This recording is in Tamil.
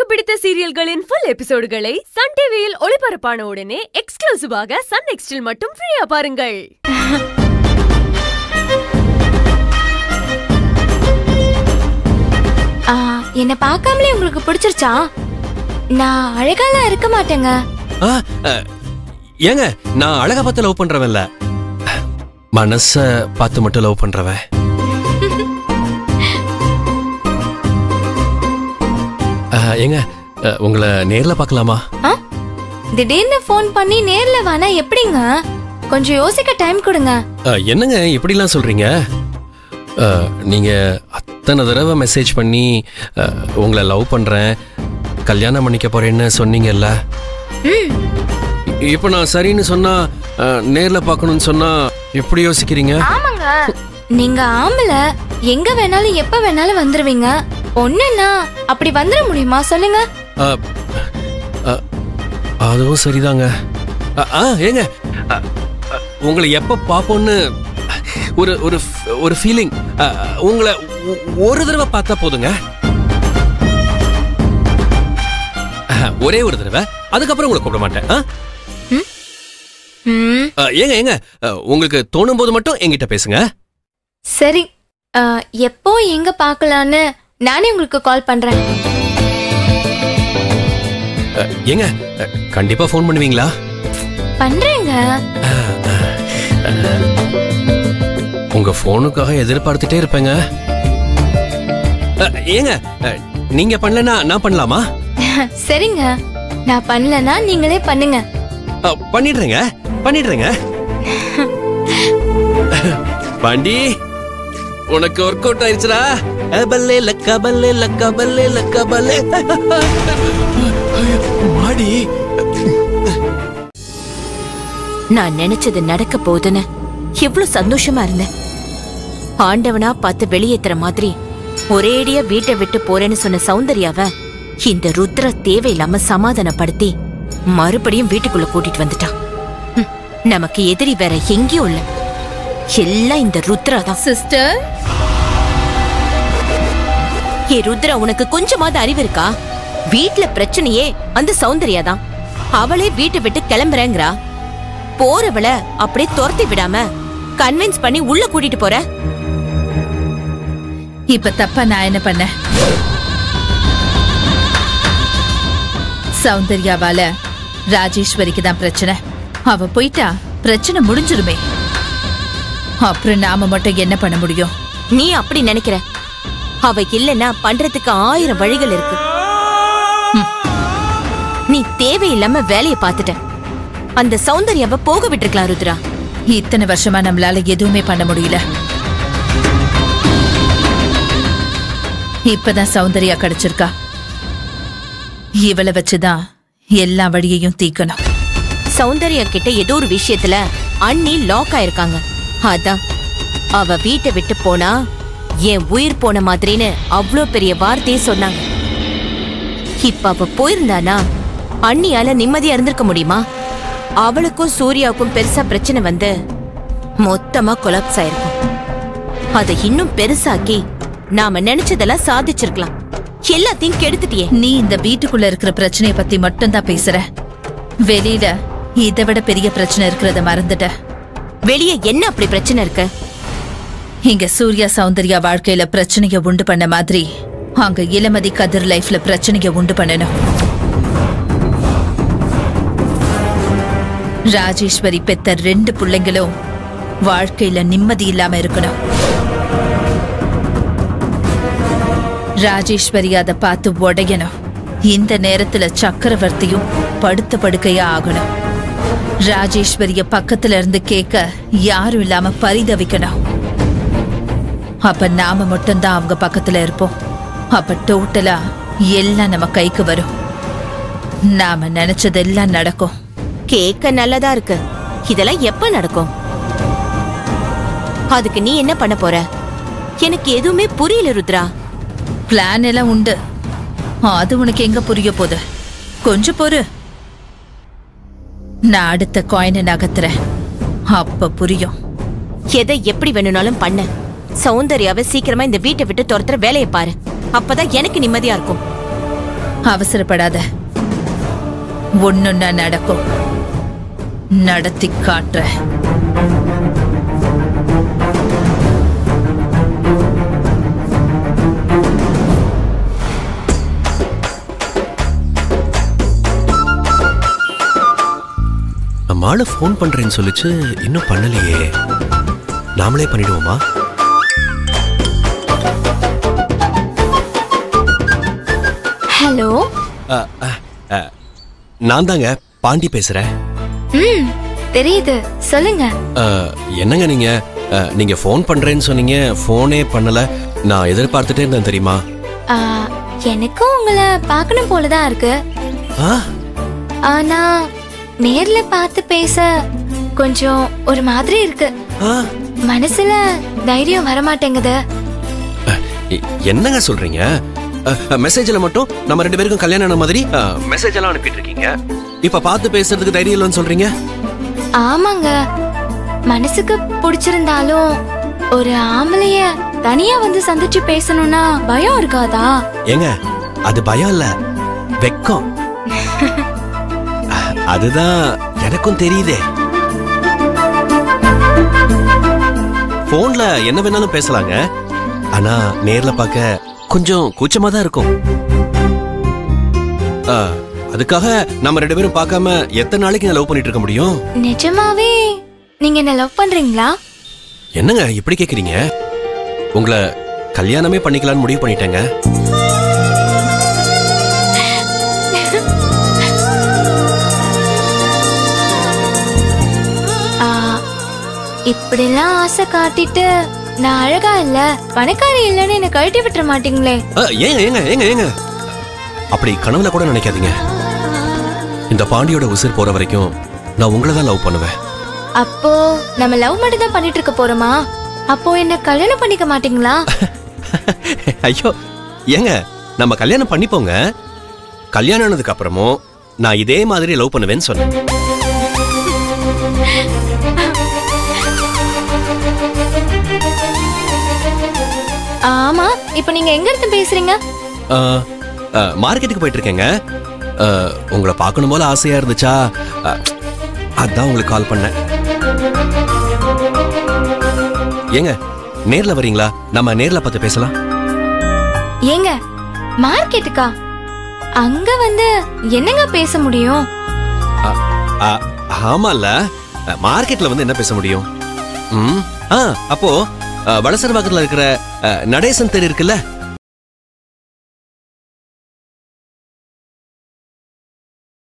பிடித்த சீரியல்களின் ஃபுல் எபிசோடுகளை சன் டிவியில் ஒளிபரப்பான உடனே எக்ஸ்க்ளூசிவாக சன் நெக்ஸ்டில் மட்டும் ஃப்ரீயா பாருங்கள் ஆ, என்னை பார்க்காமலே உங்களுக்கு பிடிச்சிருச்சா நான் அழகாலாம் இருக்க மாட்டேங்க ஆ, அ, ஏங்க நான் அழகா பார்த்து லவ் பண்றவன்ல மனச பார்த்து மட்டும் லவ் பண்றவன் ஆ, ஏங்க அ, உங்களை நேர்ல பார்க்கலாமா ஆ? திடீர்னு ஃபோன் பண்ணி நேர்ல வானா எப்படிங்க கொஞ்சம் யோசிக்க டைம் கொடுங்க அ, என்னங்க இப்படிலாம் சொல்றீங்க அ, நீங்க அத்தனை தடவை மெசேஜ் பண்ணி அ, உங்களை லவ் பண்றேன் கல்யாணம் பண்ணிக்க போறேன்னு சொன்னீங்கல்ல ம் இப்போ நான் சரின்னு சொன்னா அ, நேர்ல பார்க்கணும்னு சொன்னா எப்படி யோசிக்கிறீங்க ஆமாங்க நீங்க ஆம்பள எங்க வேணாலும் எப்ப வேணாலும் வந்துருவீங்க ஒண்ணுன்னா அப்படி வந்துட முடியுமா சொல்லுங்க அ, அ, அதுவும் சரிதாங்க அ, ஆ ஏங்க அ, அ, உங்களை எப்ப பார்ப்போம்னு ஒரு ஒரு f- ஒரு ஃபீலிங் உங்களை ஒ- ஒரு தடவை பார்த்தா போதுங்க அ, ஒரே ஒரு தடவை அதுக்கப்புறம் உங்களை கூப்பிட மாட்டேன் ஆ? ம் அ, ஏங்க ஏங்க அ, உங்களுக்கு தோணும் போது மட்டும் என்கிட்ட பேசுங்க சரி ஆ, எப்போ எங்க பார்க்கலான்னு நானே உங்களுக்கு கால் பண்றேன் அ, ஏங்க அ, கண்டிப்பா ஃபோன் பண்ணுவீங்களா பண்றேங்க உங்க போனுக்காக எதிர்பார்த்துட்டே இருப்பேங்க அ, ஏங்க அ, நீங்க பண்ணலனா நான் பண்ணலாமா சரிங்க நான் பண்ணலனா நீங்களே பண்ணுங்க அ, பண்ணிடுறேங்க பண்ணிடுறேங்க பாண்டி உனக்கு ஒர்க் அவுட் ஆயிடுச்சுடா அபல்லே லக்க பல்லே லக்க பல்லே லக்க பல்லே மாடி நான் நினைச்சது நடக்க போகுதுன்னு எவ்வளவு சந்தோஷமா இருந்தேன் ஆண்டவனா பார்த்து வெளியேத்துற மாதிரி ஒரேடியா வீட்டை விட்டு போறேன்னு சொன்ன சௌந்தர்யாவ இந்த ருத்ர தேவையில்லாம சமாதானப்படுத்தி மறுபடியும் வீட்டுக்குள்ள கூட்டிட்டு வந்துட்டான் ஹம், நமக்கு எதிரி வேற எங்கேயும் இல்ல எல்லாம் இந்த ருத்ரா தான் சிஸ்டர் ஏ ருத்ரா உனக்கு கொஞ்சமாவது அறிவு இருக்கா வீட்ல பிரச்சனையே அந்த சௌந்தர்யா தான் அவளே வீட்டை விட்டு கிளம்புறேங்கிறா போறவள அப்படியே துரத்தி விடாம கன்வின்ஸ் பண்ணி உள்ள கூட்டிட்டு போற இப்ப தப்பா நான் என்ன பண்ணேன் சௌந்தர்யாவால ராஜேஸ்வரிக்கு தான் பிரச்சனை அவ போயிட்டா பிரச்சனை முடிஞ்சிருமே அப்புறம் நாம மட்டும் என்ன பண்ண முடியும் நீ அப்படி நினைக்கிற அவ இல்லைன்னா பண்றதுக்கு ஆயிரம் வழிகள் இருக்கு ஹம். நீ தேவையில்லாம வேலைய பார்த்துட்ட அந்த சௌந்தர்யாவை போக விட்டுருக்கலாம் ருத்ரா இத்தனை வருஷமா நம்மளால எதுவுமே பண்ண முடியல இப்பதான் சௌந்தர்யா கிடைச்சிருக்கா இவளை வச்சுதான் எல்லா வழியையும் தீக்கணும் சௌந்தர்யா கிட்ட ஏதோ ஒரு விஷயத்துல அண்ணி லாக் ஆயிருக்காங்க அதான் அவ வீட்டை விட்டு போனா என் உயிர் போன மாதிரின்னு அவ்ளோ பெரிய வார்த்தையே சொன்னாங்க இப்ப அவ போயிருந்தானா அண்ணியால நிம்மதியா இருந்திருக்க முடியுமா அவளுக்கும் சூர்யாவுக்கும் பெருசா பிரச்சனை வந்து மொத்தமா கொலாப்ஸ் ஆயிருக்கும் அதை இன்னும் பெருசாக்கி நாம நினைச்சதெல்லாம் சாதிச்சிருக்கலாம் எல்லாத்தையும் கெடுத்துட்டியே நீ இந்த வீட்டுக்குள்ள இருக்கிற பிரச்சனைய பத்தி மட்டும் தான் பேசுற வெளியில இதை விட பெரிய பிரச்சனை இருக்கிறத மறந்துட்ட வெளியே என்ன அப்படி பிரச்சனை இருக்கு இங்க சூர்யா சௌந்தர்யா வாழ்க்கையில பிரச்சனைய உண்டு பண்ண மாதிரி அங்க இளமதி கதிர் லைஃப்ல பிரச்சனைய உண்டு பண்ணணும் ராஜேஸ்வரி பெத்த ரெண்டு பிள்ளைங்களும் வாழ்க்கையில நிம்மதி இல்லாம இருக்கணும் ராஜேஸ்வரி அதை பார்த்து உடையணும் இந்த நேரத்துல சக்கரவர்த்தியும் படுத்த படுக்கையா ஆகணும் ராஜேஸ்வரிய பக்கத்துல இருந்து கேட்க யாரும் இல்லாம பரிதவிக்கணும் அப்ப நாம மட்டும்தான் அவங்க பக்கத்துல இருப்போம் அப்ப டோட்டலா எல்லாம் நம்ம கைக்கு வரும் நாம நினைச்சதெல்லாம் நடக்கும் கேட்க நல்லதா இருக்கு இதெல்லாம் எப்ப நடக்கும் அதுக்கு நீ என்ன பண்ண போற எனக்கு எதுவுமே புரியல ருத்ரா பிளான் எல்லாம் உண்டு அது உனக்கு எங்க புரிய போகுது கொஞ்சம் பொறு நான் அடுத்த காயினை நகர்த்துறேன் அப்ப புரியும் எதை எப்படி வேணும்னாலும் பண்ண சௌந்தர்யாவை சீக்கிரமா இந்த வீட்டை விட்டு துரத்துற வேலையை பாரு அப்பதான் எனக்கு நிம்மதியா இருக்கும் அவசரப்படாத ஒன்னொன்னா நடக்கும் நடத்தி காட்டுறேன் நம்ம ஆளு ஃபோன் பண்றேன்னு சொல்லிச்சு இன்னும் பண்ணலையே நாமளே பண்ணிடுவோமா ஹலோ அ, அ, அ, நான் தாங்க பாண்டி பேசுறேன் ம் தெரியுது சொல்லுங்க அ, என்னங்க நீங்க அ, நீங்க ஃபோன் பண்றேன்னு சொன்னீங்க ஃபோனே பண்ணல நான் எதிர்பார்த்துட்டே இருந்தேன் தெரியுமா ஆ, எனக்கும் உங்களை பார்க்கணும் போலதான் இருக்கு ஆ ஆனா நேர்ல பார்த்து பேச கொஞ்சம் ஒரு மாதிரி இருக்கு ஆ மனசுல தைரியம் வர மாட்டேங்குது எ- என்னங்க சொல்றீங்க மெசேஜ்ல மட்டும் நம்ம ரெண்டு பேருக்கும் கல்யாணம் ஆன மாதிரி மெசேஜ் எல்லாம் அனுப்பிட்டு இருக்கீங்க இப்ப பார்த்து பேசுறதுக்கு தைரியம் இல்லைன்னு சொல்றீங்க ஆமாங்க மனசுக்கு பிடிச்சிருந்தாலும் ஒரு ஆம்பளைய தனியா வந்து சந்திச்சு பேசணும்னா பயம் இருக்காதா ஏங்க அது பயம் இல்ல வெக்கம் அதுதான் எனக்கும் தெரியுதே போன்ல என்ன வேணாலும் பேசலாங்க ஆனா நேர்ல பார்க்க கொஞ்சம் கூச்சமா தான் இருக்கும் ஆ, அதுக்காக நம்ம ரெண்டு பேரும் பார்க்காம எத்தனை நாளைக்கு லவ் பண்ணிட்டு இருக்க முடியும் நிஜமாவே நீங்க என்ன லவ் பண்றீங்களா என்னங்க இப்படி கேக்குறீங்க உங்களை கல்யாணமே பண்ணிக்கலாம்னு முடிவு பண்ணிட்டேங்க ஆ, இப்படிலாம் ஆசை காட்டிட்டு நான் அழகா இல்ல பணக்காரி இல்லைன்னு என்ன கழட்டி விட்டுற மாட்டீங்களே ஆ, ஏங்க ஏங்க ஏங்க ஏங்க அப்படி கனவுல கூட நினைக்காதீங்க இந்த பாண்டியோட உசிர் போற வரைக்கும் நான் உங்களை தான் லவ் பண்ணுவேன் அப்போ நம்ம லவ் மட்டும் தான் பண்ணிட்டு இருக்க போறோமா அப்போ என்ன கல்யாணம் பண்ணிக்க மாட்டீங்களா ஐயோ ஏங்க நம்ம கல்யாணம் பண்ணிப்போங்க கல்யாணம் ஆனதுக்கு அப்புறமும் நான் இதே மாதிரி லவ் பண்ணுவேன்னு சொன்னேன் ஆமா இப்போ நீங்க எங்க இருந்து பேசுறீங்க ஆ, ஆ, மார்க்கெட்டுக்கு போயிட்டு இருக்கேங்க ஆ, உங்களை பார்க்கணும் போல ஆசையா இருந்துச்சா ஆ, அதான் உங்களுக்கு கால் பண்ணேன் ஏங்க நேர்ல வரீங்களா நம்ம நேர்ல பார்த்து பேசலாம் ஏங்க மார்க்கெட்டுக்கா அங்க வந்து என்னங்க பேச முடியும் ஆ, ஆ, ஆமால்ல ஆ, மார்க்கெட்ல வந்து என்ன பேச முடியும் ம் ஆ அப்போ ஆ, வளசரவாக்கத்துல இருக்கிற ஆ, நடேசன் தெரு இருக்குல்ல